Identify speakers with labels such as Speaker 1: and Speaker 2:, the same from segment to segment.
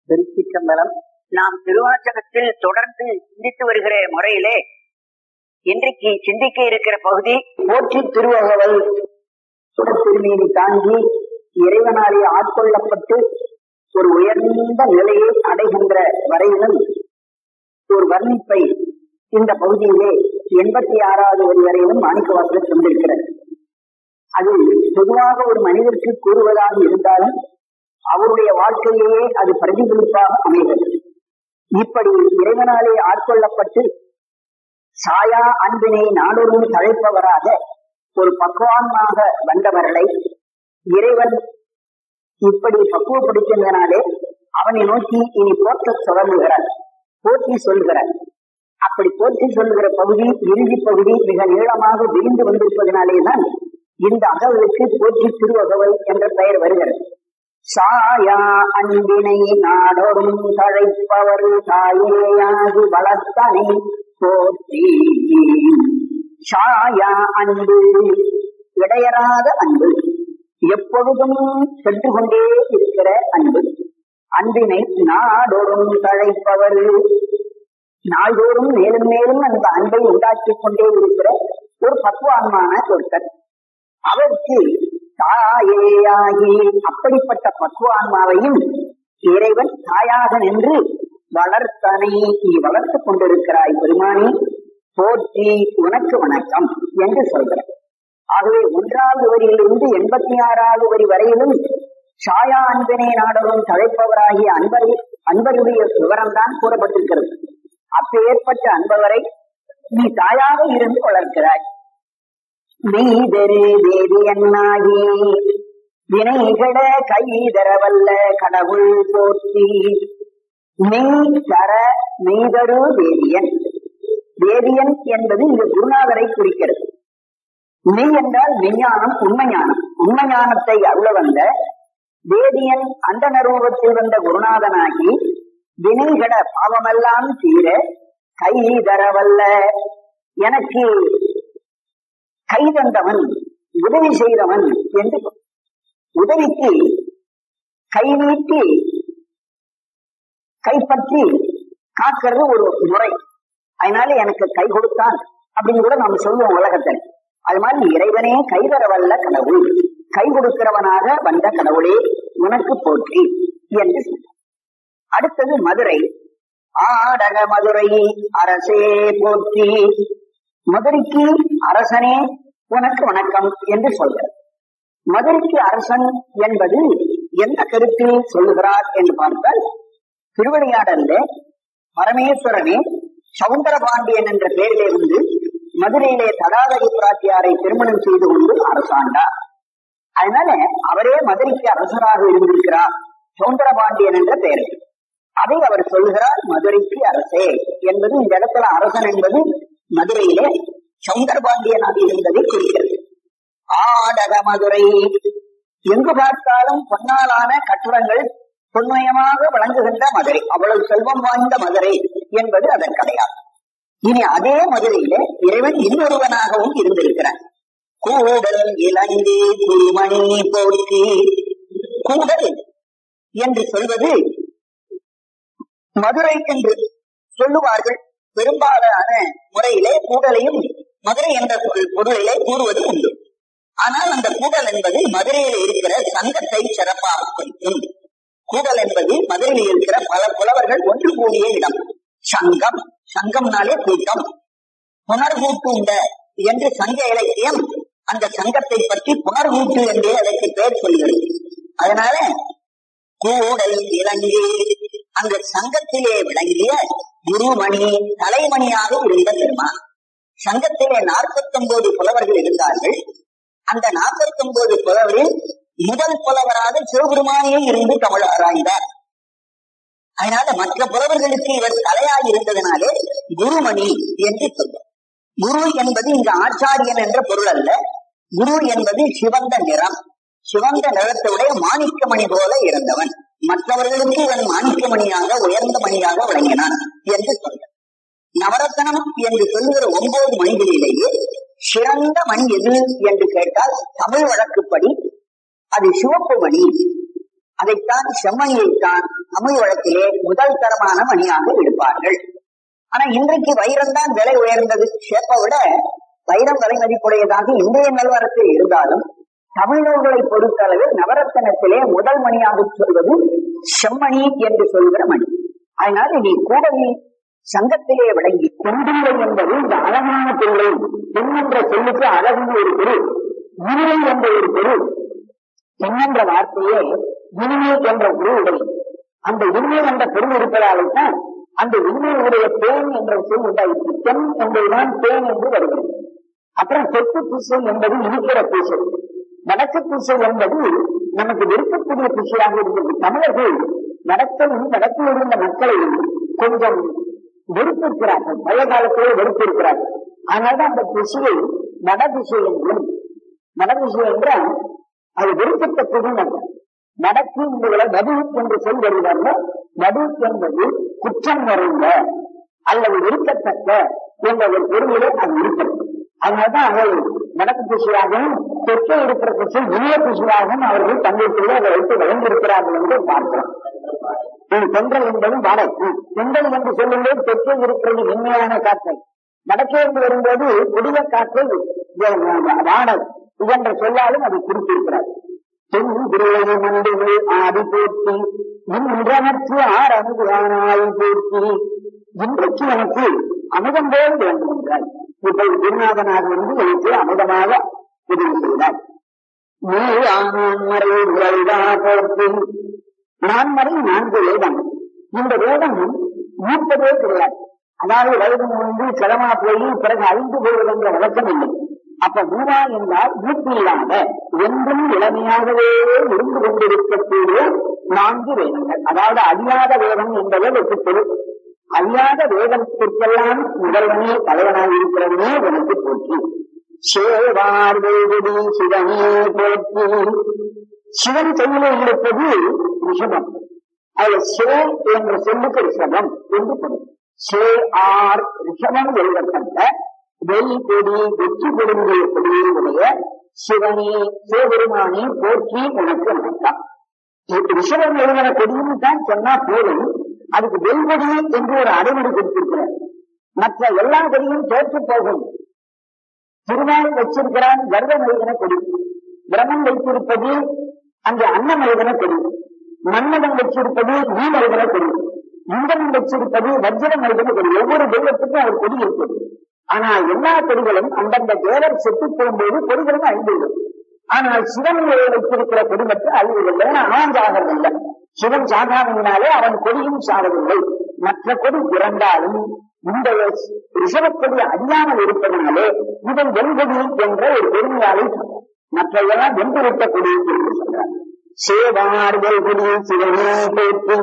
Speaker 1: திருச்சிற்றம்பலம் நாம் திருவாச்சகத்தில் தொடர்ந்து சிந்தித்து வருகிற முறையிலே இன்றைக்கு சிந்திக்க இருக்கிற பகுதி போற்றி திருவகவல் சுடத்திருமீது தாங்கி இறைவனாலே ஆட்கொள்ளப்பட்டு ஒரு உயர்ந்த நிலையை அடைகின்ற வரையிலும் ஒரு வர்ணிப்பை இந்த பகுதியிலே எண்பத்தி ஆறாவது வரி வரையிலும் மாணிக்கவாசல் கொண்டிருக்கிறது அது பொதுவாக ஒரு மனிதருக்கு கூறுவதாக இருந்தாலும் அவருடைய வாழ்க்கையிலேயே அது பிரதிபலிப்பாக அமைகிறது இப்படி இறைவனாலே ஆட்கொள்ளப்பட்டு சாயா அன்பினை நாடொரும் தழைப்பவராக ஒரு பக்குவான்மாக வந்தவர்களை இறைவன் இப்படி பக்குவப்படுத்தினாலே அவனை நோக்கி இனி போற்ற தொடங்குகிறார் போற்றி சொல்கிறார் அப்படி போற்றி சொல்லுகிற பகுதி இறுதி பகுதி மிக நீளமாக விரிந்து வந்திருப்பதனாலேதான் இந்த அகவலுக்கு போற்றி திருவகவல் என்ற பெயர் வருகிறது சாயா அன்பினை நாடொரும் தழைப்பவர் தாயேயாகி வளர்த்தனை போற்றி சாயா அன்பு இடையறாத அன்பு எப்பொழுதும் சென்று கொண்டே இருக்கிற அன்பு அன்பினை நாடொரும் தழைப்பவர் நாள்தோறும் மேலும் மேலும் அந்த அன்பை உண்டாக்கி கொண்டே இருக்கிற ஒரு பக்குவான்மான ஒருத்தர் அவருக்கு தாயேயாகி அப்படிப்பட்ட பக்குவான்மாவையும் இறைவன் தாயாக நின்று வளர்த்தனை நீ வளர்த்துக் கொண்டிருக்கிறாய் பெருமானி போற்றி உனக்கு வணக்கம் என்று சொல்கிறார் ஆகவே ஒன்றாவது வரியிலிருந்து எண்பத்தி ஆறாவது வரி வரையிலும் சாயா அன்பினை நாடலும் தழைப்பவராகிய அன்பரை அன்பருடைய விவரம்தான் கூறப்பட்டிருக்கிறது அப்பேற்பட்ட அன்பவரை நீ தாயாக இருந்து வளர்க்கிறாய் மெய்தரு தேவியன்னாகி வினைகட கைதரவல்ல கடவுள் போற்றி மெய் தர மெய்தரு தேவியன் தேவியன் என்பது இந்த குருநாதரை குறிக்கிறது மெய் என்றால் மெய்ஞானம் உண்மைஞானம் உண்மைஞானத்தை அருள வந்த வேதியன் அந்த நரூபத்தில் வந்த குருநாதனாகி வினைகட பாவமெல்லாம் தீர கை தரவல்ல எனக்கு கை தந்தவன் உதவி செய்தவன் என்று உதவிக்கு கை நீட்டி கைப்பற்றி காக்கிறது ஒரு முறை அதனால எனக்கு கை கொடுத்தான் அப்படின்னு கூட நாம சொல்லுவோம் உலகத்தில் அது மாதிரி இறைவனே கைதரவல்ல கடவுள் கை கொடுக்கிறவனாக வந்த கடவுளே உனக்கு போற்றி என்று சொன்னார் அடுத்தது மதுரை ஆடக மதுரை அரசே போற்றி மதுரைக்கு அரசனே உனக்கு வணக்கம் என்று சொல்கிறார் மதுரைக்கு அரசன் என்பது எந்த கருத்தில் சொல்லுகிறார் என்று பார்த்தால் திருவிளையாடல்ல பரமேஸ்வரனே சவுந்தர பாண்டியன் என்ற பெயரிலே வந்து மதுரையிலே தடாதகி பிராட்டியாரை திருமணம் செய்து கொண்டு அரசாண்டார் அதனால அவரே மதுரைக்கு அரசராக இருந்திருக்கிறார் சவுந்தர பாண்டியன் என்ற பெயரில் அதை அவர் சொல்கிறார் மதுரைக்கு அரசே என்பது இந்த இடத்துல அரசன் என்பது மதுரையிலே சவுந்தர பாண்டியனாக இருந்ததை குறிக்கிறது ஆடக மதுரை எங்கு பார்த்தாலும் பொன்னாலான கட்டுடங்கள் பொன்மயமாக விளங்குகின்ற மதுரை அவ்வளவு செல்வம் வாய்ந்த மதுரை என்பது அதன் கிடையாது இனி அதே மதுரையிலே இறைவன் இன்னொருவனாகவும் இருந்திருக்கிறார் கூடல் இலங்கை குருமணி போற்றி கூடல் என்று சொல்வது மதுரை என்று சொல்லுவார்கள் பெரும்பாலான முறையிலே கூடலையும் மதுரை என்ற பொருளிலே கூறுவது உண்டு ஆனால் அந்த கூடல் என்பது மதுரையில் இருக்கிற சங்கத்தை சிறப்பாக குறிக்கும் கூடல் என்பது மதுரையில் இருக்கிற பல புலவர்கள் ஒன்று கூடிய இடம் சங்கம் சங்கம்னாலே கூட்டம் புனர்கூட்டுண்ட என்று சங்க இலக்கியம் அந்த சங்கத்தை பற்றி புனர்கூட்டு என்றே அதற்கு பெயர் சொல்கிறது அதனால கூடல் இலங்கை அந்த சங்கத்திலே விளங்கிய குருமணி தலைமணியாக இருந்த பெருமான் சங்கத்திலே நாற்பத்தி ஒன்பது புலவர்கள் இருந்தார்கள் அந்த நாற்பத்தி ஒன்பது புலவரில் முதல் புலவராக சிவபெருமானியே இருந்து தமிழ் ஆராய்ந்தார் அதனால மற்ற புலவர்களுக்கு இவர் தலையாக இருந்ததனாலே குருமணி என்று சொல்வார் குரு என்பது இங்கு ஆச்சாரியன் என்ற பொருள் அல்ல குரு என்பது சிவந்த நிறம் சிவந்த நிறத்துடைய மாணிக்கமணி போல இருந்தவன் மற்றவர்களுக்கு இவன் மாணிக்கமணியாக உயர்ந்த மணியாக விளங்கினான் என்று சொல்றார் நவரத்தனம் என்று சொல்லுகிற ஒன்பது மணிகளிலேயே சிறந்த மணி எது என்று கேட்டால் தமிழ் வழக்குப்படி அது சிவப்பு மணி அதைத்தான் செம்மணியைத்தான் தமிழ் வழக்கிலே முதல் தரமான மணியாக எடுப்பார்கள் ஆனா இன்றைக்கு வைரம் தான் விலை உயர்ந்தது சேப்பை விட வைரம் விலை மதிப்புடையதாக இன்றைய நிலவரத்தில் இருந்தாலும் தமிழர்களை பொறுத்தளவில் நவரத்தனத்திலே முதல் மணியாக சொல்வது செம்மணி என்று சொல்கிற மணி அதனால நீ கூடவி சங்கத்திலே விளங்கி கொண்டுள்ளை என்பது இந்த அழகான பிள்ளை பெண் என்ற சொல்லுக்கு அழகுன்னு ஒரு பொருள் இனிமை என்ற ஒரு பொருள் பெண் என்ற வார்த்தையே இனிமை என்ற பொருள் உடை அந்த இனிமை என்ற பொருள் இருப்பதால்தான் அந்த இனிமை உடைய தேன் என்ற சொல் உண்டாயிற்று தென் என்பதுதான் தேன் என்று வருகிறது அப்புறம் தெற்கு பூசை என்பது இனிக்கிற பூசை வடக்கு பூசை என்பது நமக்கு வெறுக்கக்கூடிய பூசையாக இருந்தது தமிழர்கள் வடக்கையும் வடக்கில் இருந்த மக்களையும் கொஞ்சம் வெறுப்பிருக்கிறார்கள் பழைய காலத்திலே வெறுப்பிருக்கிறார்கள் அதனால்தான் அந்த திசையை வடதிசை என்றும் வடதிசை என்றால் அது வெறுக்கத்தக்கதும் அல்ல வடக்கு என்பதில் வடு என்று சொல் வருவார்கள் வடு என்பது குற்றம் நிறைந்த அல்லது வெறுக்கத்தக்க என்ற ஒரு பொருளிலே அது இருக்கிறது அதனால்தான் அதை வடக்கு திசையாகவும் தெற்கே இருக்கிற திசை இனிய திசையாகவும் அவர்கள் தங்களுக்குள்ளே அதை வைத்து வழங்கியிருக்கிறார்கள் என்று பார்க்கிறோம் தென்றல் என்பது வடை தென்றல் என்று சொல்லும்போது தெற்கே இருக்கிறது மென்மையான காற்றை வடக்கே இருந்து வரும்போது கொடிய காற்றை வாடல் என்ற சொல்லாலும் அதை குறிப்பிருக்கிறார் தென்குருளை மண்டது ஆதி போற்றி இன்றனற்கு ஆர் அமுதானாய் போற்றி இன்றைக்கு எனக்கு அமுதம் போல் வேண்டும் என்றார் இப்போது குருநாதனாக வந்து எனக்கு அமுதமாக உதவி செய்தார் நீ ஆமறை உரைதா போற்றி நான் வரை நான்கு வேதம் இந்த வேதம் மூப்பதே கிடையாது அதாவது வயது வந்து சிரமா போய் பிறகு அழிந்து போவது என்ற வழக்கம் இல்லை அப்ப மூவா என்றால் மூப்பு இல்லாத என்றும் இளமையாகவே இருந்து கொண்டிருக்கக்கூடிய நான்கு வேதங்கள் அதாவது அழியாத வேதம் என்பதை வெற்றி பொருள் அழியாத வேதத்திற்கெல்லாம் முதல்வனே தலைவனாக இருக்கிறவனே எனக்கு போற்றி சேவார் வேதி சிவனே போற்றி சிவன் சொல்லிலே இருப்பது ரிஷபம் அதுல சே என்ற சொல்லுக்கு ரிஷபம் என்று பொருள் சே ஆர் ரிஷபம் எழுதப்பட்ட வெள் கொடி வெற்றி கொடுங்கிய கொடியுடைய சிவனே சிவபெருமானே போற்றி உனக்கு வணக்கம் ரிஷபம் எழுதின கொடியும் தான் சொன்னா போதும் அதுக்கு வெல்வெடி என்று ஒரு அடைமொழி கொடுத்திருக்கிறார் மற்ற எல்லா கொடியும் தோற்று போகும் திருநாள் வச்சிருக்கிறான் கர்வம் எழுதின கொடி பிரமன் வைத்திருப்பது அங்கு அன்னம் எழுதின கொடி மன்னதம் வச்சிருப்பது நீர் எழுதின கொடி இந்திரன் வச்சிருப்பது வஜ்ரம் எழுதின கொடி ஒவ்வொரு தெய்வத்துக்கும் ஒரு கொடி இருக்குது ஆனா எல்லா கொடிகளும் அந்தந்த தேவர் செத்து போகும்போது கொடிகளும் அழிந்துவிடும் ஆனால் சிவன் வைத்திருக்கிற கொடி மட்டும் அழிவதில்லை ஏன்னா அவன் சாகிறதில்லை சிவன் சாகாததினாலே அவன் கொடியும் சாகவில்லை மற்ற கொடி இறந்தாலும் இந்த ரிஷபக்கொடி அறியாமல் இருப்பதனாலே இவன் வெண்கொடி என்ற ஒரு பெருமையாலை சொன்னார் மற்ற எல்லாம் வென்றுவிட்ட கொடி என்று சொல்றார் சேவார் வெல்குடி சிவனே போற்றி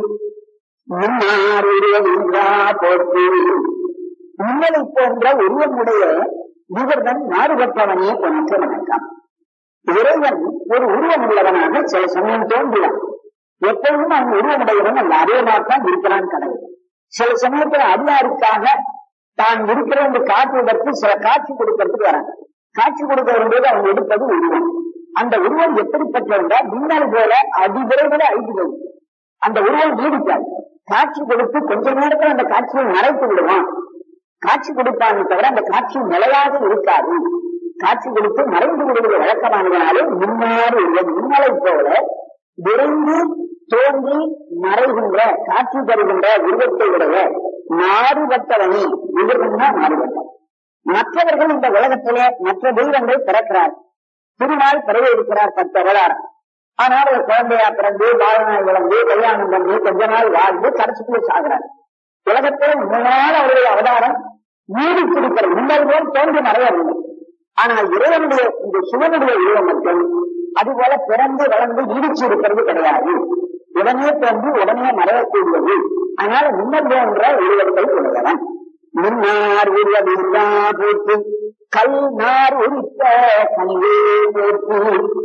Speaker 1: முன்னார் உருவா போற்றி முன்னலை போன்ற உருவமுடைய இவர்தன் மாறுபட்டவனே உனக்கு வணக்கம் இறைவன் ஒரு உருவம் உள்ளவனாக சில சமயம் தோன்றுவான் எப்பொழுதும் அவன் உருவமுடையவன் அல்ல அதே தான் இருக்கிறான் கடவுள் சில சமயத்துல அடியாருக்காக தான் இருக்கிற என்று காட்டுவதற்கு சில காட்சி கொடுக்கறதுக்கு வராங்க காட்சி கொடுக்க வரும்போது அவங்க எடுப்பது உருவம் அந்த உருவம் எப்படிப்பட்டவென்றால் மின்னல் போல அதிவிரைவில் அழிந்து போகும் அந்த உருவம் நீடிக்காது காட்சி கொடுத்து கொஞ்ச நேரத்தில் அந்த காட்சியை மறைத்து விடுவான் காட்சி கொடுப்பானே தவிர அந்த காட்சி நிலையாக இருக்காது காட்சி கொடுத்து மறைந்து விடுவது வழக்கமானதனாலே முன்னாடி உருவம் மின்னலை போல விரைந்து தோன்றி மறைகின்ற காட்சி தருகின்ற உருவத்தை உடைய மாறுபட்டவனே உருவம்னா மாறுபட்டவன் மற்றவர்கள் இந்த உலகத்திலே மற்ற தெய்வங்கள் பிறக்கிறார் திருநாள் பிறகு இருக்கிறார் பத்து வரலாறு ஆனால் ஒரு குழந்தையா பிறந்து பாலனாய் வளர்ந்து கல்யாணம் பண்ணி கொஞ்ச நாள் வாழ்ந்து கடைசிக்குள்ள சாகிறார் உலகத்தில் முன்னால் அவருடைய அவதாரம் நீடித்திருக்கிற முன்னர் போல் தோன்றி மறையவில்லை ஆனால் இறைவனுடைய இந்த சிவனுடைய உருவம் மட்டும் அதுபோல பிறந்து வளர்ந்து நீடிச்சு இருக்கிறது கிடையாது உடனே தோன்றி உடனே மறையக்கூடியது அதனால முன்னர் போன்ற உருவத்தை உடையவன் முன்னார் உருவமில்லா போற்றி கல் நார் உரித்த கனிவே போற்றி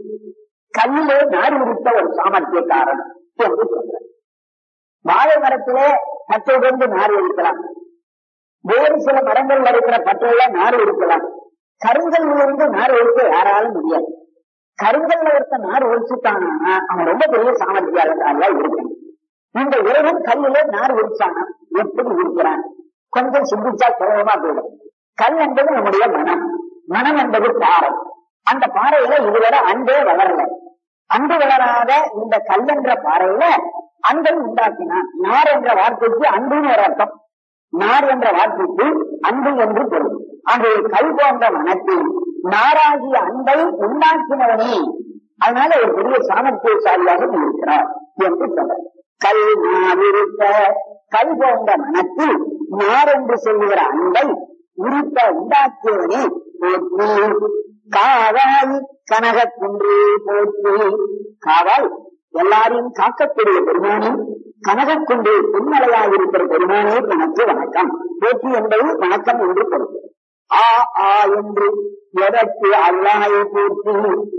Speaker 1: கல்லிலே நார் உரித்த ஒரு சாமர்த்தியக்காரன் என்று சொல்றார் வாழை மரத்திலே பச்சை கொண்டு நார் இருக்கலாம் வேறு சில மரங்கள்ல இருக்கிற பற்றையில நார் இருக்கலாம் கருங்கல்லிலிருந்து நார் எடுக்க யாராலும் முடியாது கருங்கல்ல ஒருத்தன் நார் ஒழிச்சுட்டானா அவன் ரொம்ப பெரிய சாமர்த்தியாளர்களா இருக்கணும் இந்த இறைவன் கல்லிலே நார் ஒழிச்சானா எப்படி இருக்கிறான் கொஞ்சம் சிந்திச்சா சுலபமா போயிடும் கல் என்பது நம்முடைய மனம் மனம் என்பது பாறை அந்த பாறையில இதுவரை அன்பே வளரல அன்பு வளராத இந்த கல் என்ற பாறையில அன்பை உண்டாக்கினான் நார் என்ற வார்த்தைக்கு அன்புன்னு ஒரு அர்த்தம் நார் என்ற வார்த்தைக்கு அன்பு என்று பொருள் ஆகவே கல் போன்ற மனத்தில் நாராகிய அன்பை உண்டாக்கினவனே அதனால ஒரு பெரிய சாமர்த்தியசாலியாக நீ இருக்கிறார் என்று சொல்ற கல் நாவிருத்த கல் போன்ற மனத்தில் நார் என்று சொல்லுகிற அன்பை உரித்த உண்டாக்கியவனே போற்றி காவாய் கனகக்குன்று போற்றி காவாய் எல்லாரையும் காக்கக்கூடிய பெருமானே கனகக்குன்று பின்னலையாயிருக்கிற பெருமானே எனக்கு வணக்கம் போற்றி என்பது வணக்கம் என்று பொருள் ஆ ஆ என்று எதற்கு அல்லாயை போற்றி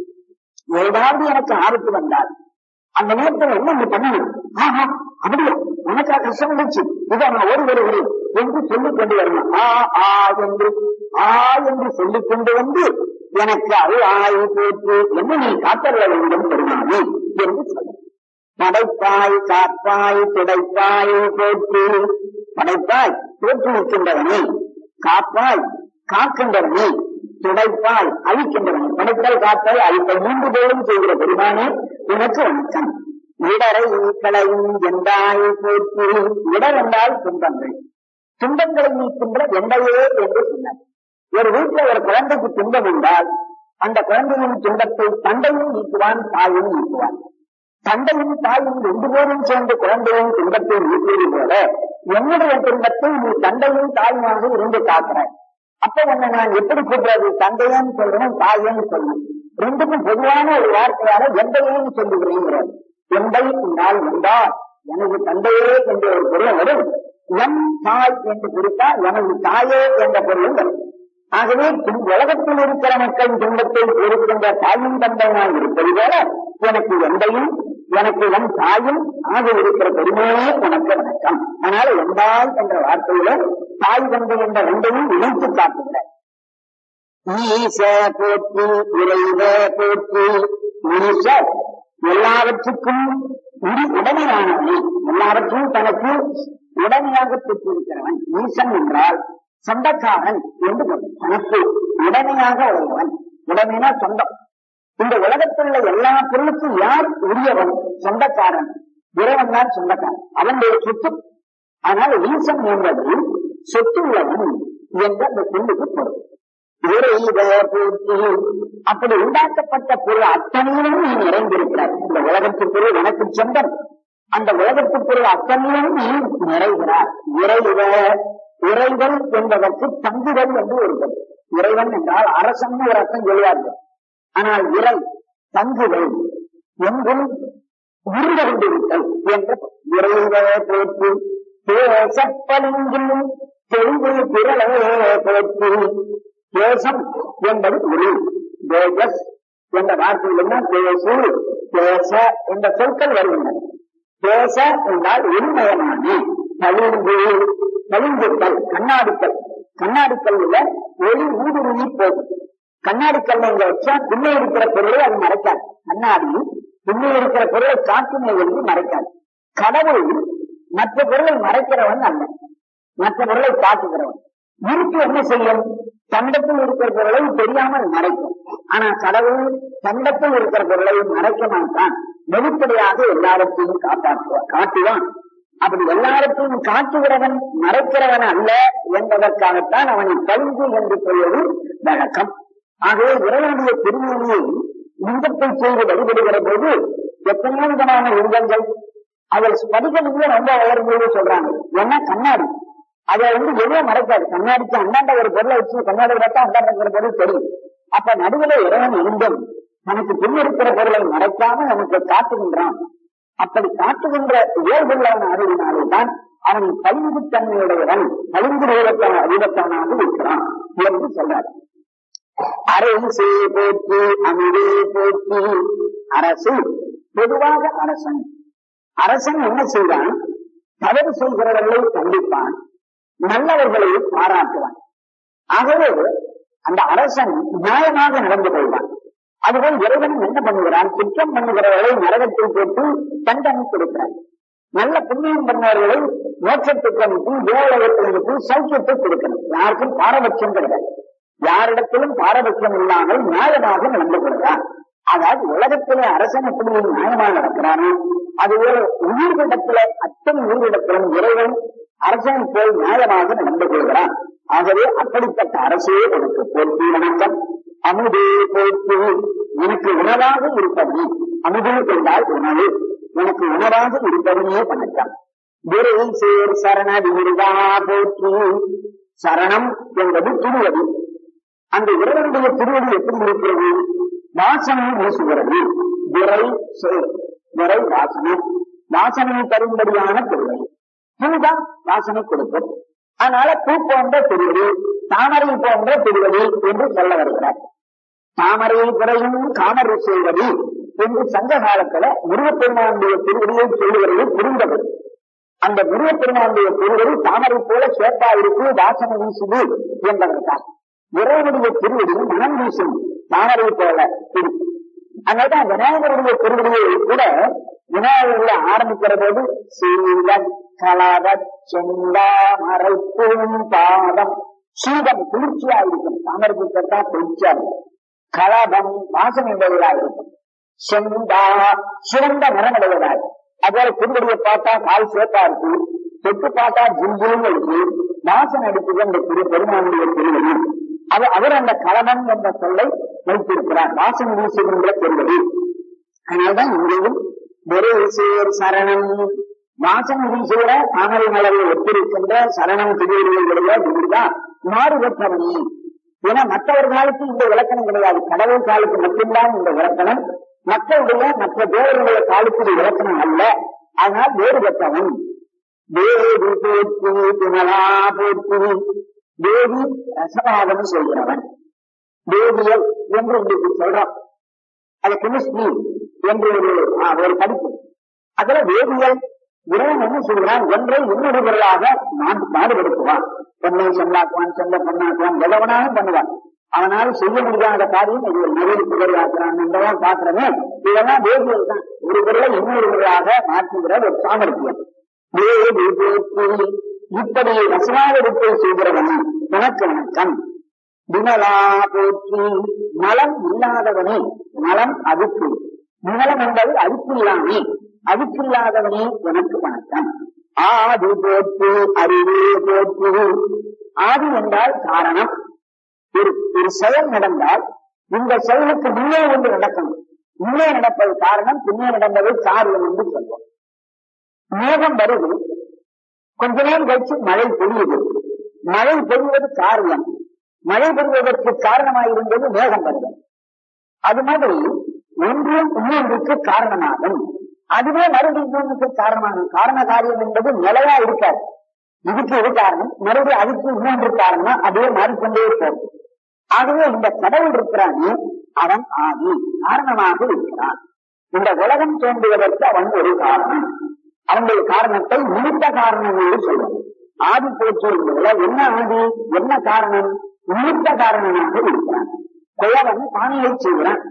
Speaker 1: ஏதாவது எனக்கு ஆபத்து வந்தால் அந்த நேரத்தில் என்ன நீ பண்ணணும் ஆஹா அப்படியா உனக்கா கஷ்டம் இருந்துச்சு இதை நான் ஓடி வருகிறேன் என்று சொல்லிக் கொண்டு வரணும் ஆ ஆ என்று ஆ என்று சொல்லிக் கொண்டு வந்து எனக்கு அல்லாயை போற்றி என்ன நீ காத்தருள வேண்டும் பெருமானே என்று சொல்ல படைப்பாய் காப்பாய் துடைப்பாய் போற்றி படைப்பாய் தோற்றுவிக்கின்றவனே காப்பாய் காக்கின்றவனே துடைப்பாய் அழிக்கின்றவனே படைத்தல் காத்தல் அழித்தல் மூன்று பேரும் செய்கிற பெருமானே உனக்கு வணக்கம் இடரை களையும் எந்தாய் போற்றி இடர் என்றால் துன்பங்கள் துன்பங்களை நீக்கின்ற எந்தையே என்று சொன்னார் ஒரு வீட்டில் ஒரு குழந்தைக்கு துன்பம் என்றால் அந்த குழந்தையின் துன்பத்தை தந்தையும் நீக்குவான் தாயும் நீக்குவான் தந்தையும் தாயும் ரெண்டு பேரும் சேர்ந்து குழந்தையின் துன்பத்தை நீக்குவது போல என்னுடைய துன்பத்தை நீ தந்தையும் தாயுமாக இருந்து காக்கிறாய் அப்ப உன்னை நான் எப்படி கூப்பிடுறது தந்தையன்னு சொல்றேன் தாயன்னு சொல்லுவேன் ரெண்டுக்கும் பொதுவான ஒரு வார்த்தையால எந்தையேன்னு சொல்லுகிறேங்கிறார் எந்தை என்றால் என்றால் எனது தந்தையே என்ற ஒரு பொருள் வரும் என் தாய் என்று குறித்தால் எனது தாயே என்ற பொருளும் வரும் ஆகவே உலகத்தில் இருக்கிற மக்களின் துன்பத்தை பொறுக்கின்ற தாயும் தந்தையாய் இருப்பது போல எனக்கு எந்தையும் எனக்கு என் தாயும் ஆக இருக்கிற பெருமையே உனக்கு வணக்கம் அதனால எந்தாய் என்ற வார்த்தையில தாய் தந்தை என்ற ரெண்டையும் இணைத்து காட்டுகிறார் ஈச போற்றி இறைவ போற்றி ஈச எல்லாவற்றுக்கும் உரி உடமையானவனே எல்லாவற்றையும் தனக்கு உடமையாக பெற்றிருக்கிறவன் ஈசன் என்றால் சொந்தக்காரன் என்று பொருள். தனக்கு உடமையாக உடையவன் உடமைனா சொந்தம் இந்த உலகத்தில் உள்ள எல்லா பொருளுக்கும் யார் உரியவன் சொந்தக்காரன் இறைவன் தான் சொந்தக்காரன் அவனுடைய சொத்து ஆனால் ஈசன் என்பது சொத்து உள்ளவன் என்ற அந்த சொல்லுக்கு பொருள் இறைவ போற்றி அப்படி உண்டாக்கப்பட்ட பொருள் அத்தனையிலும் நீ நிறைந்திருக்கிறாய் இந்த உலகத்து பொருள் எனக்கு சொந்தம் அந்த உலகத்து பொருள் அத்தனையிலும் நீ நிறைகிறார் இறைவ இறைவன் என்பதற்கு தங்குதல் என்று ஒரு பொருள் இறைவன் என்றால் அரசன் ஒரு அர்த்தம் சொல்லுவார்கள் ஆனால் இறை தங்குதல் எங்கும் இருந்து கொண்டிருத்தல் என்ற இறைவ போற்றி தேசப்பலிங்கிலும் தெளிவு திரளே போற்றி தேசம் என்பது ஒளி தேஜஸ் என்ற வார்த்தையில் தேசு தேச என்ற சொற்கள் வருகின்றன தேச என்றால் ஒளிமயமான பளிங்கு பளிங்குக்கல் கண்ணாடிக்கல் கண்ணாடிக்கல்ல ஒளி ஊடுருவி போகும் கண்ணாடிக்கல் இங்க வச்சா பின்னே இருக்கிற பொருளை அது மறைக்காது கண்ணாடி பின்னே இருக்கிற பொருளை காட்டுமே என்று மறைக்காது கடவுள் மற்ற பொருளை மறைக்கிறவன் அல்ல மற்ற பொருளை காட்டுகிறவன் இருட்டு என்ன செய்யும் தண்டத்தில் இருக்கிற பொருளை தெரியாமல் மறைக்கும் ஆனா கடவுள் தண்டத்தில் இருக்கிற பொருளை மறைக்க மாட்டான் வெளிப்படையாக எல்லாவற்றையும் காப்பாற்றுவான் காட்டுவான் அப்படி எல்லாவற்றையும் காட்டுகிறவன் மறைக்கிறவன் அல்ல என்பதற்காகத்தான் அவனை பழுது என்று சொல்வது வழக்கம் ஆகவே இறைவனுடைய திருமணியை லிங்கத்தை செய்து வழிபடுகிற போது எத்தனையோ விதமான லிங்கங்கள் அதில் ஸ்படிகலிங்க ரொம்ப உயர்ந்தது சொல்றாங்க ஏன்னா கண்ணாடி அதை வந்து எதுவும் மறைக்காது கண்ணாடிக்கு அந்தாண்ட ஒரு பொருளை வச்சு கண்ணாடி பார்த்தா அந்தாண்ட இருக்கிற பொருள் தெரியும் அப்ப நடுவில் இறைவன் இருந்தும் நமக்கு பின்னிருக்கிற பொருளை மறைக்காம நமக்கு காட்டுகின்றான் அப்படி காட்டுகின்ற இயல்புள்ளவன் அறிவினாலே தான் அவன் பளிங்கு தன்மையுடையவன் பளிங்கு ரூபத்தான அறிவத்தானாக இருக்கிறான் என்று சொல்றார் அரசு போற்றி அமுதே போற்றி அரசு பொதுவாக அரசன் அரசன் என்ன செய்வான் தவறு செய்கிறவர்களை கண்டிப்பான் நல்லவர்களை பாராட்டுவான் ஆகவே அந்த அரசன் நியாயமாக நடந்து கொள்வான் அதுபோல் இறைவன் என்ன பண்ணுகிறான் குற்றம் பண்ணுகிறவர்களை நரகத்தில் போட்டு தண்டனை கொடுக்கிறான் நல்ல புண்ணியம் பண்ணவர்களை மோட்சத்துக்கு அனுப்பி தேவலகத்தில் அனுப்பி சௌக்கியத்தை கொடுக்கணும் யாருக்கும் பாரபட்சம் கிடையாது யாரிடத்திலும் பாரபட்சம் இல்லாமல் நியாயமாக நடந்து கொள்கிறான் அதாவது உலகத்திலே அரசன் எப்படி நியாயமாக நடக்கிறானோ அதுபோல உயிர்களிடத்தில அத்தனை உயிரிடத்திலும் இறைவன் அரசன் போல் நியாயமாக நடந்து கொள்கிறான் ஆகவே அப்படிப்பட்ட அரசே எனக்கு போற்றி வணக்கம் அமுதே போற்றி எனக்கு உணவாக இருப்பது அமுதே என்றால் உணவு எனக்கு உணவாக இருப்பதுமே வணக்கம் விரை சேர் சரண விருதா போற்றி சரணம் என்பது திருவடி அந்த இறைவனுடைய திருவடி எப்படி இருக்கிறது வாசனை வீசுகிறது விரை சேர் விரை வாசனம் வாசனை தரும்படியான திருவடி பூதான் வாசனை கொடுக்கும் அதனால பூ போன்ற திருவடி தாமரை போன்ற திருவடி என்று சொல்ல வருகிறார் தாமரை குறையும் காமரை செய்வது என்று சங்க காலத்துல முருகப்பெருமானுடைய திருவடியை சொல்லுகிறது புரிந்தது அந்த முருகப்பெருமானுடைய திருவடி தாமரை போல சேப்பா இருக்கு வாசனை வீசுது என்பதற்காக இறைவனுடைய திருவடி மனம் வீசும் தாமரை போல இருக்கு அதனால விநாயகருடைய திருவடியை கூட விநாயகர்ல ஆரம்பிக்கிற போது சீல கலவ செந்தாமரை பாதம் சீதம் குளிர்ச்சியா இருக்கும் தாமரைக்கு கேட்டா குளிர்ச்சியா இருக்கும் கலபம் வாசனை உடையதா இருக்கும் செந்தா சிறந்த நிறமுடையதா அதோட திருவடியை பார்த்தா கால் சேப்பா இருக்கு தொட்டு பார்த்தா ஜில்ஜிலும் இருக்கு வாசனை அடிக்குது அந்த திரு பெருமானுடைய திருவடி அது அவர் அந்த கலபம் என்ற சொல்லை வைத்திருக்கிறார் வாசனை வீசுகின்ற திருவடி அதனால்தான் இங்கேயும் வெறு சேர் சரணம் வாசனை வீசுகிற தாமரை மலரில் ஒத்திருக்கின்ற சரணம் திருவடிகளுடைய இதுதான் மாறுபட்டவனே ஏன்னா மற்றவர்களுக்கு இந்த விளக்கணம் கிடையாது கடவுள் காலுக்கு மட்டும்தான் இந்த விளக்கணம் மக்களுடைய மற்ற தேவர்களுடைய காலுக்கு இது விளக்கணம் அல்ல அதனால் வேறுபட்டவன் தேவி போற்றி தினலா போற்றி தேவி ரசவாதம் சொல்கிறவன் வேதியல் என்று இன்னைக்கு சொல்றோம் அது கெமிஸ்ட்ரி என்று ஒரு ஆ, ஒரு படிப்பு அதுல வேதியியல் இறைவன் என்ன சொல்கிறான் ஒன்றை இன்னொரு பொருளாக நான் பாடுபடுத்துவான் பொண்ணை செல்லாக்குவான் செல்ல பொண்ணாக்குவான் எதவனாலும் பண்ணுவான் அவனால் செய்ய முடியாத காரியம் இது ஒரு நவீன புகழ் ஆக்குறான் என்றெல்லாம் பாக்குறமே இதெல்லாம் வேதியியல் தான் ஒரு பொருளை இன்னொரு பொருளாக மாற்றுகிற ஒரு சாமர்த்தியம் வேதி போற்றி இப்படி ரசனாவிடத்தை செய்கிறவன் உனக்கு வணக்கம் விமலா போற்றி நலம் இல்லாதவனே நலம் அதுக்கு நலம் என்பது அதுக்கில்லாமே அதுக்கில்லாதவனே எனக்கு வணக்கம் ஆதி போற்றி அறிவே போற்றி ஆதி என்றால் காரணம் ஒரு ஒரு செயல் நடந்தால் இந்த செயலுக்கு முன்னே ஒன்று நடக்கணும் முன்னே நடப்பது காரணம் பின்னே நடந்தது காரியம் என்று சொல்வோம் மேகம் வருது கொஞ்ச நேரம் கழிச்சு மழை பொழியுது மழை பொழிவது காரியம் மழை பெறுவதற்கு காரணமாயிருந்தது மேகம் வருதல் அது மாதிரி ஒன்றும் இன்னொன்றுக்கு காரணமாகும் அதுவே மறுபடியும் இன்னொன்றுக்கு காரணமாகும் காரண காரியம் என்பது நிலையா இருக்காது இதுக்கு இது காரணம் மறுபடியும் அதுக்கு இன்னொன்று காரணம் அதுவே மாறிக்கொண்டே போகும் ஆகவே இந்த கடவுள் இருக்கிறானே அவன் ஆதி காரணமாக இருக்கிறான் இந்த உலகம் தோன்றுவதற்கு அவன் ஒரு காரணம் அவனுடைய காரணத்தை நிமித்த காரணம் என்று சொல்லுவோம் ஆதி போச்சு என்பதுல என்ன ஆதி என்ன காரணம் நிமித்த காரணமாக இருக்கிறான் குயவன் பானையை செய்கிறான்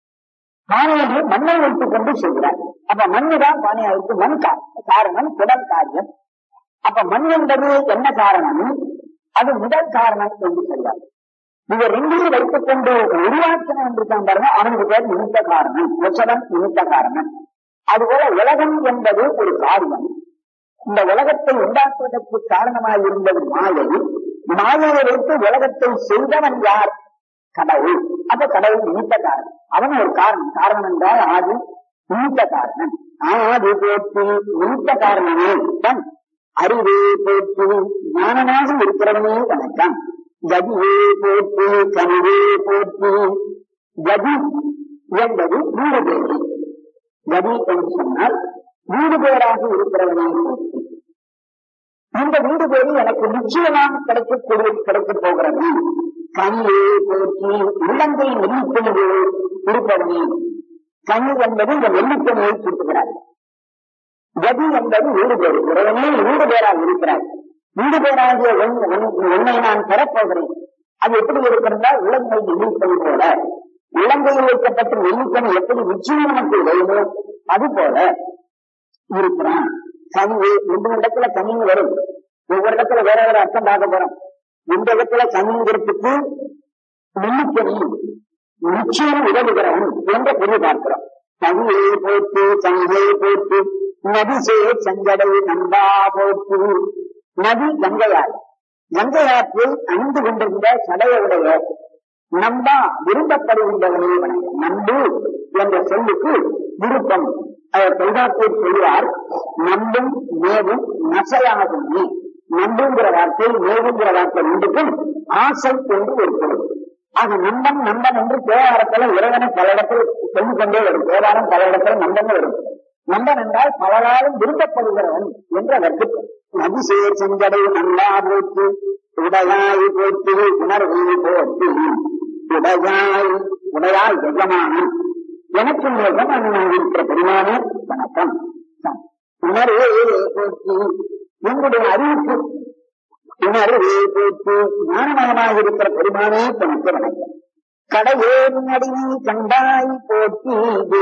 Speaker 1: பானையை மண்ணை வைத்துக் கொண்டு செய்கிறான் அப்ப மண்ணு தான் பானையா இருக்கு மண் கா- காரணம் குடல் காரியம் அப்ப மண் என்பது என்ன காரணம் அது முதல் காரணம் என்று சொல்றார் இவர் ரெண்டையும் வைத்துக் கொண்டு உருவாக்கணும் என்று தான் பாருங்க அவனுக்கு பேர் நிமித்த காரணம் ரிஷபம் நிமித்த காரணம் அதுபோல உலகம் என்பது ஒரு காரியம் இந்த உலகத்தை உண்டாக்குவதற்கு காரணமாக இருந்தது மாயை மாயையை வைத்து உலகத்தை செய்தவன் யார் கடவுள் அப்ப கடவுள் நிமித்த காரணம் அவன் ஒரு காரணம் காரணம் என்றால் ஆதி நிமித்த காரணம் ஆதி போற்றி நிமித்த காரணமே தன் அறிவே போற்றி ஞானமாக இருக்கிறவனே வணக்கம் கதியே போற்றி கனிவே போற்றி கதி என்பது வீடு பேரு கதி என்று சொன்னால் வீடு பேராக இருக்கிறவனே போற்றி இந்த வீடு பேரு எனக்கு நிச்சயமாக கிடைக்கக்கூடிய கிடைக்கப் போகிறது கனியே போற்றி உள்ளங்கை நெல்லிக்கணிவு இருப்பவனே கனி என்பது இந்த நெல்லிக்கணியை கூட்டுகிறார் கதி என்பது வீடு பேரு இறைவனே வீடு பேராக இருக்கிறார் வீடு பேராகிய உன்- உன்- உன்னை நான் பெறப்போகிறேன் அது எப்படி இருக்கிறதா உலகை நெல்லிக்கணி போல இலங்கையில் வைக்கப்பட்ட நெல்லிக்கனி எப்படி நிச்சயம் நமக்கு வருமோ அது போல இருக்கிறான் கனிவு ரெண்டு இடத்துல கனிவு வரும் ஒவ்வொரு இடத்துல வேற வேற அர்த்தம் பார்க்க போறோம் இந்த இடத்துல கனிங்கிறதுக்கு நெல்லிக்கனி நிச்சயம் உதவுகிறவன் என்ற பொருள் பார்க்கிறோம் கனியை போட்டு சங்கை போட்டு நதி சே சங்கடை நம்பா போட்டு நதி கங்கையார் கங்கையாற்றில் அணிந்து கொண்டிருந்த சடையுடைய நம்பா விரும்பப்படுகின்றவனே வணக்கம் நம்பு என்ற சொல்லுக்கு விருப்பம் அவர் தொல்காப்பியர் சொல்வார் நம்பும் மேவும் நசையாகும் நீ நம்புங்கிற வார்த்தை மேவுங்கிற வார்த்தை ரெண்டுக்கும் ஆசை என்று ஒரு பொருள் ஆக நம்பன் நம்பன் என்று தேவாரத்துல இறைவனை பல இடத்தில் சொல்லிக் கொண்டே வரும் தேவாரம் பல இடத்துல நம்பன் வரும் நம்பன் என்றால் பலராலும் விரும்பப்படுகிறவன் என்ற அதற்கு நதிசேர் செஞ்சடை நம்பா போட்டு உடையாய் போட்டு உணர்வை போட்டு உடையாய் உடையாய் எஜமானன் எனக்கு எஜமானன் இருக்கிற பெருமானே வணக்கம் உணர்வே போட்டு உங்களுடைய அறிவுக்கு உணர்வே போட்டு ஞானமயமாக இருக்கிற பெருமானே தனக்கு வணக்கம் கடையே அடிமை கண்டாய் போட்டி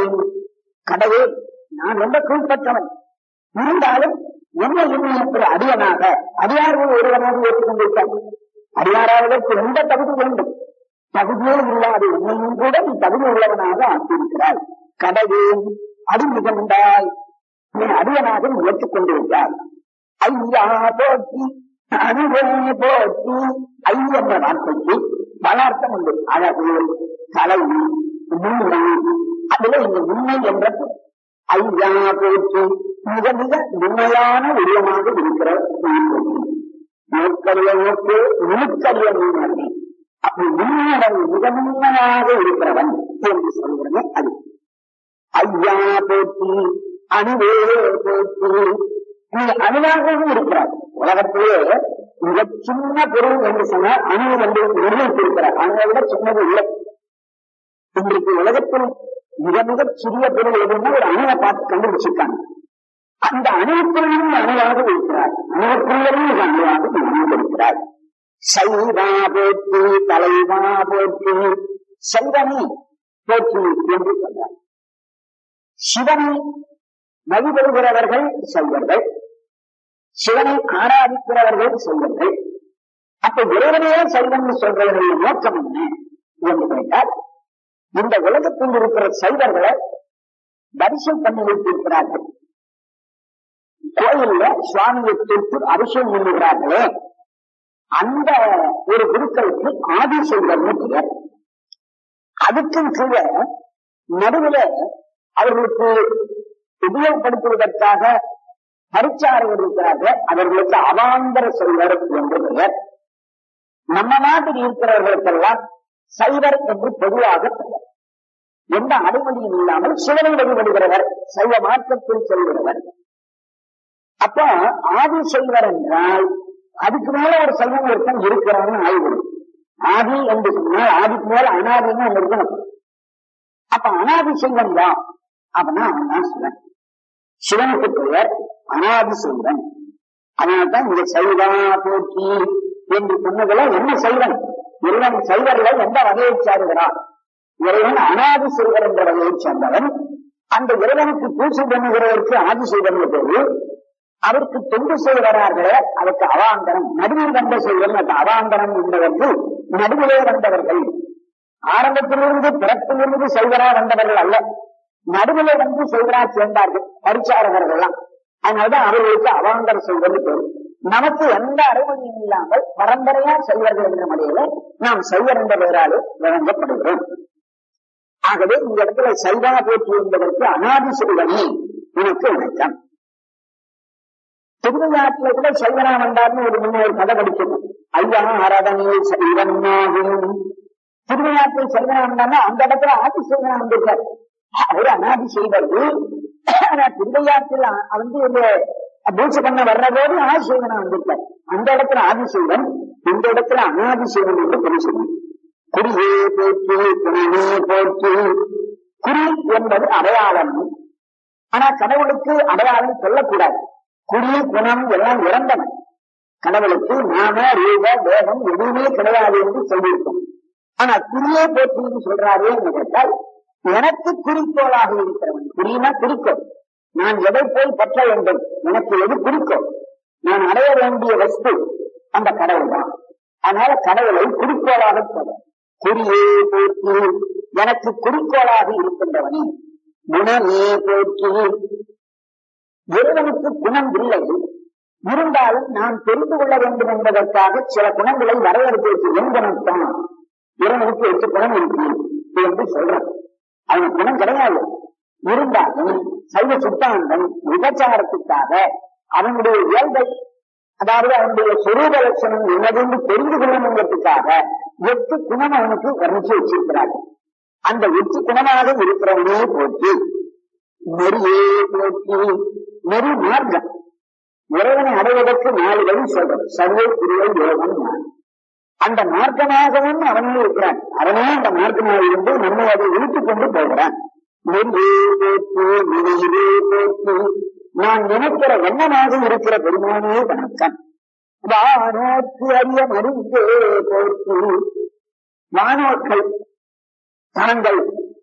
Speaker 1: கடையே நான் ரொம்ப கீழ்பற்றவன் இருந்தாலும் என்ன இன்னும் அடியனாக அடியார்கள் ஒருவனாக ஏற்றுக்கொண்டிருக்காங்க அடியாராவதற்கு எந்த தகுதி வேண்டும் தகுதியே இல்லாத என்னையும் கூட நீ தகுதி உள்ளவனாக ஆக்கியிருக்கிறாய் கடையே அடிமிகண்டாய் நீ அடியனாக நீ ஏற்றுக்கொண்டிருக்கிறாய் ஐயா போற்றி அருவே போற்றி ஐ என்ற வார்த்தைக்கு பல அர்த்தம் உண்டு அழகு கலை உண்மை அதுல இந்த உண்மை என்ற ஐயா போற்றி மிக மிக உண்மையான உருவமாக இருக்கிற நோக்கரிய நோக்கு நுணுக்கரிய மீனவனே அப்படி உண்மையுடன் மிக உண்மையாக இருக்கிறவன் என்று சொல்கிறனே அது ஐயா போற்றி அணுவே போற்றி நீ அணுவாகவும் இருக்கிறார் உலகத்திலே மிக சின்ன பொருள் என்று சொன்னால் அணு என்று நிர்ணயித்திருக்கிறார் அணுவை விட சின்னது இல்லை இன்றைக்கு உலகத்தில் மிக மிக சிறிய பொருள் எதுன்னா ஒரு அணுவை பார்த்து கண்டுபிடிச்சிருக்காங்க அந்த அணுவுக்குள்ளும் அணுவாக இருக்கிறார் அணுவுக்குள்ளும் மிக அணுவாக இருக்கிறார் சைவா போற்றி தலைவா போற்றி சைவனை போற்றி என்று சொன்னார் சிவனை வழிபடுகிறவர்கள் சைவர்கள் சிவனை ஆராதிக்கிறவர்கள் சைவர்கள் அப்ப இறைவனையே சைவன் சொல்றவர்களுடைய நோக்கம் என்ன என்று கேட்டால் இந்த உலகத்தில் இருக்கிற சைவர்களை தரிசனம் பண்ணி வைத்திருக்கிறார்கள் கோயில்ல சுவாமியை தொட்டு அபிஷேகம் பண்ணுகிறார்களே அந்த ஒரு குருக்களுக்கு ஆதி செய்வர்னு பெயர் அதுக்கும் கீழே நடுவில் அவர்களுக்கு உபயோகப்படுத்துவதற்காக பரிச்சாரர்கள் இருக்கிறார்கள் அவர்களுக்கு அவாந்தர செல்வர் என்று பெயர் நம்ம நாட்டில் இருக்கிறவர்களுக்கெல்லாம் சைவர் என்று பொதுவாக பெயர் எந்த அனுமதியும் இல்லாமல் சிவனை வழிபடுகிறவர் சைவ மார்க்கத்தில் செல்கிறவர் அப்ப ஆதி செய்வர் என்றால் அதுக்கு மேல ஒரு சைவம் ஒருத்தன் இருக்கிறவன் ஆய்வு ஆதி என்று சொன்னால் ஆதிக்கு மேல அனாதின்னு ஒன்று இருக்கணும் அப்ப அனாதி செய்வன் தான் அப்படின்னா அவன் தான் சிவன் சிவனுக்கு பெயர் அனாதி செய்வன் அதனால்தான் இந்த சைவா போற்றி என்று சொன்னதுல என்ன செய்வன் இறைவன் சைவர்ல எந்த வகையை சாருகிறான் இறைவன் அனாதி செய்வர் என்ற வகையை சேர்ந்தவன் அந்த இறைவனுக்கு பூசை பண்ணுகிறவருக்கு ஆதி செய்வன் பேரு அவருக்கு தொண்டு செய்கிறார்களே அதற்கு அவாந்தரம் நடுவில் வந்த செய்வன் அந்த அவாந்தரம் என்பதற்கு நடுவிலே வந்தவர்கள் ஆரம்பத்திலிருந்து பிறப்பிலிருந்து செய்வரா வந்தவர்கள் அல்ல நடுவில் வந்து செய்வரா சேர்ந்தார்கள் பரிச்சாரகர்கள் எல்லாம் அதனாலதான் அவர்களுக்கு அவாந்தர செய்வது பேர் நமக்கு எந்த அனுமதியும் இல்லாமல் பரம்பரையா செய்வர்கள் என்ற முறையில நாம் செய்வர் என்ற பெயராலே வழங்கப்படுகிறோம் ஆகவே இந்த இடத்துல சைவா போற்றி என்பதற்கு அனாதி செல்வனே உனக்கு வணக்கம் திருவிழாட்டில கூட சைவனா வந்தார்னு ஒரு முன்ன ஒரு கதை படிக்கணும் ஐயா ஆராதனை சைவனாகும் திருவிழாட்டில் சைவனா வந்தார்னா அந்த இடத்துல ஆதி சைவனா வந்திருக்கார் அவர் அனாதி செய்வது ஆனா திருவையாற்றில் வந்து இந்த பூஜை பண்ண வர்ற போது ஆதி செய்வனா வந்திருக்கார் அந்த இடத்துல ஆதி செய்வன் இந்த இடத்துல அனாதி செய்வன் என்று பொருள் சொல்லுவோம் குறியே போற்றி துணையே போற்றி குறி என்பது அடையாளம் ஆனா கடவுளுக்கு அடையாளம் சொல்லக்கூடாது குறி குணம் எல்லாம் இறந்தவன் கடவுளுக்கு நாம ரூப தேகம் எதுவுமே கிடையாது என்று சொல்லியிருக்கோம் ஆனா குறியே போற்றுன்னு சொல்றாரே என்று கேட்டால் எனக்கு குறிக்கோளாக இருக்கிறவன் குறினா குறிக்கோள் நான் எதை போய் பற்ற வேண்டும் எனக்கு எது குறிக்கோள் நான் அடைய வேண்டிய வஸ்து அந்த கடவுள் தான் அதனால கடவுளை குறிக்கோளாக சொல்ல குறியே போற்றி எனக்கு குறிக்கோளாக இருக்கின்றவனே குணமே போற்றி இறைவனுக்கு குணம் இல்லை இருந்தாலும் நான் தெரிந்து கொள்ள வேண்டும் என்பதற்காக சில குணங்களை வரையறுத்து என் குணம்தான் இறைவனுக்கு எட்டு குணம் இருக்கு என்று சொல்றான் அவன் குணம் கிடையாது இருந்தாலும் சைவ சித்தாந்தம் விபச்சாரத்துக்காக அவனுடைய இயல்பை அதாவது அவனுடைய சொரூப லட்சணம் என்னதென்று தெரிந்து கொள்ளணுங்கிறதுக்காக எட்டு குணம் அவனுக்கு வர்ணிச்சு வச்சிருக்கிறார் அந்த எட்டு குணமாக இருக்கிறவனே போற்றி நெறியே போற்றி நெறி மார்க்கம் இறைவனை அடைவதற்கு நாலு வழி சொல்றது சர்வை குருவை யோகம் ஞானம் அந்த மார்க்கமாகவும் அவனே இருக்கிறான் அவனே அந்த மார்க்கமாக இருந்து நம்மை அதை இழுத்துக் கொண்டு போகிறான் நெறியே போற்றி நினைவே போற்றி நான் நினைக்கிற எண்ணமாக இருக்கிற பெருமானே வணக்கம் வானோக்கு அறிய மருந்தே போற்றி வானோர்கள் தனங்கள்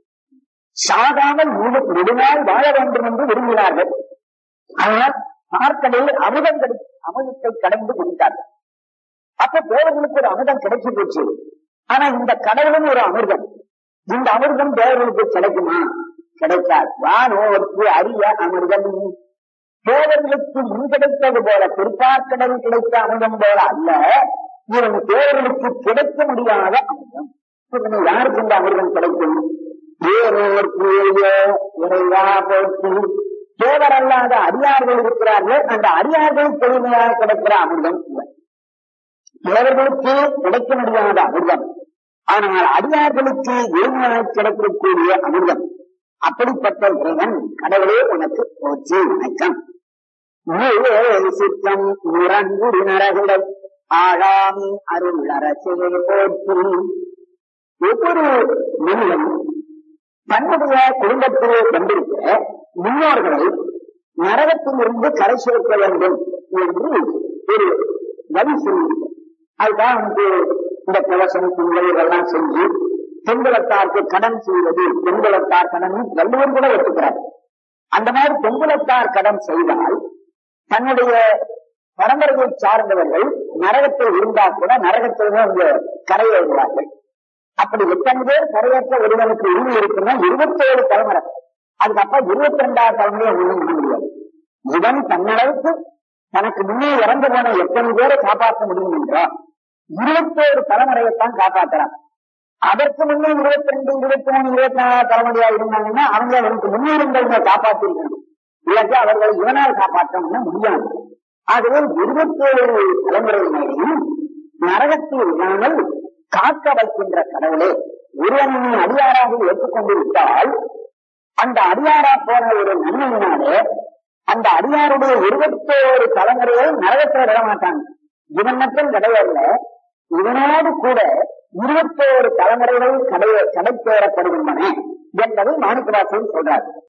Speaker 1: சாகாமல் முழு நெடுநாள் வாழ வேண்டும் என்று விரும்பினார்கள் ஆனால் பார்க்கடையில் அமுதம் கிடை அமுதத்தை கடந்து குடித்தார்கள் அப்ப தேவர்களுக்கு ஒரு அமிர்தம் கிடைச்சு போச்சு ஆனா இந்த கடவுளும் ஒரு அமிர்தம் இந்த அமிர்தம் தேவர்களுக்கு கிடைக்குமா கிடைக்காது வானோருக்கு அரிய அமிர்தம் தேவர்களுக்கு முன் கிடைத்தது போல திருப்பார்க்கடல் கிடைத்த அமிர்தம் போல அல்ல இவன் தேவர்களுக்கு கிடைக்க முடியாத அமிர்தம் இவன் யாருக்கு இந்த அமிர்தம் கிடைக்கும் தேவருக்கு இறைவா போற்றி தேவர் அல்லாத அடியார்கள் இருக்கிறார்கள் அந்த அடியார்கள் பொறுமையாக கிடைக்கிற அமிர்தம் இவன் தேவர்களுக்கு கிடைக்க முடியாத அமிர்தம் ஆனால் அடியார்களுக்கு எளிமையாக கிடைக்கக்கூடிய அமிர்தம் அப்படிப்பட்ட இறைவன் கடவுளே உனக்கு போச்சு வணக்கம் சித்தம் முரண்குடி நரகுடை ஆழாமி அருள் அரசே போற்றி ஒவ்வொரு மனிதன் தன்னுடைய குடும்பத்திலே கொண்டிருக்கிற முன்னோர்களை நரகத்திலிருந்து கரை சேர்க்க வேண்டும் என்று ஒரு வழி சொல்லியிருக்கிறார் அதுதான் வந்து இந்த கவசம் பொங்கல் இதெல்லாம் செஞ்சு பெண்குலத்தாருக்கு கடன் செய்வது பெண்குலத்தார் கடன் வள்ளுவர் கூட ஒத்துக்கிறார் அந்த மாதிரி பெண்குலத்தார் கடன் செய்தால் தன்னுடைய பரம்பரையை சார்ந்தவர்கள் நரகத்தில் இருந்தால் கூட நரகத்தில் அங்கு கரையேறுகிறார்கள் அப்படி எத்தனை பேர் கரையேற்ற ஒருவனுக்கு உரிமை இருக்குன்னா இருபத்தி ஏழு தலைமுறை அதுக்கப்புறம் இருபத்தி ரெண்டாவது தலைமுறையை ஒண்ணும் பண்ண முடியாது இவன் தன்னளவுக்கு தனக்கு முன்னே இறந்து போன எத்தனை பேரை காப்பாற்ற முடியும் என்றால் இருபத்தோரு தலைமுறையைத்தான் காப்பாற்றுறான் அதற்கு முன்னே இருபத்தி ரெண்டு இருபத்தி மூணு இருபத்தி நாலு தலைமுறையா இருந்தாங்கன்னா அவங்க அவனுக்கு முன்னே இருந்தவங்க காப்பாற்றிருக்கணும் இல்லாட்டி அவர்களை இவனால் காப்பாற்ற முடியாது ஆகவே இருபத்தேழு தலைமுறையினரையும் நரகத்தில் இல்லாமல் காக்க வைக்கின்ற கடவுளே ஒருவனை அடியாராக ஏற்றுக்கொண்டு விட்டால் அந்த அடியாரா போன ஒரு நன்மையினாலே அந்த அடியாருடைய இருபத்தோரு தலைமுறையை நரகத்தில் விட மாட்டாங்க இவன் மட்டும் கிடையல்ல இவனோடு கூட இருபத்தோரு தலைமுறைகள் கடை கடை தேரப்படுகின்றன என்பதை மாணிக்கவாசன் சொல்றார்